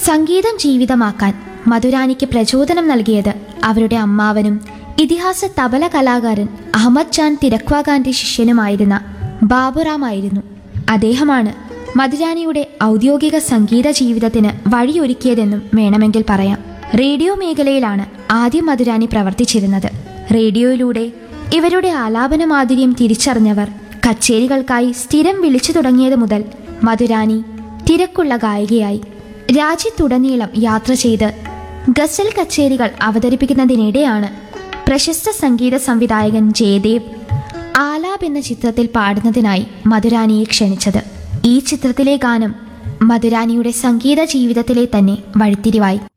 സംഗീതം ജീവിതമാക്കാൻ മധുരാനിക്ക് പ്രചോദനം നൽകിയത് അവരുടെ അമ്മാവനും ഇതിഹാസ തബല കലാകാരൻ അഹമ്മദ് ജാൻ തിരക്വാഗാന്റെ ശിഷ്യനുമായിരുന്ന ബാബുറാം ആയിരുന്നു അദ്ദേഹമാണ് മധുരാനിയുടെ ഔദ്യോഗിക സംഗീത ജീവിതത്തിന് വഴിയൊരുക്കിയതെന്നും വേണമെങ്കിൽ പറയാം റേഡിയോ മേഖലയിലാണ് ആദ്യം മധുരാനി പ്രവർത്തിച്ചിരുന്നത് റേഡിയോയിലൂടെ ഇവരുടെ ആലാപന മാധുര്യം തിരിച്ചറിഞ്ഞവർ കച്ചേരികൾക്കായി സ്ഥിരം വിളിച്ചു തുടങ്ങിയത് മുതൽ മധുരാനി തിരക്കുള്ള ഗായികയായി രാജ്യത്തുടനീളം യാത്ര ചെയ്ത് ഗസൽ കച്ചേരികൾ അവതരിപ്പിക്കുന്നതിനിടെയാണ് പ്രശസ്ത സംഗീത സംവിധായകൻ ജയദേവ് ആലാപ് എന്ന ചിത്രത്തിൽ പാടുന്നതിനായി മധുരാനിയെ ക്ഷണിച്ചത് ഈ ചിത്രത്തിലെ ഗാനം മധുരാനിയുടെ സംഗീത ജീവിതത്തിലെ തന്നെ വഴിത്തിരിവായി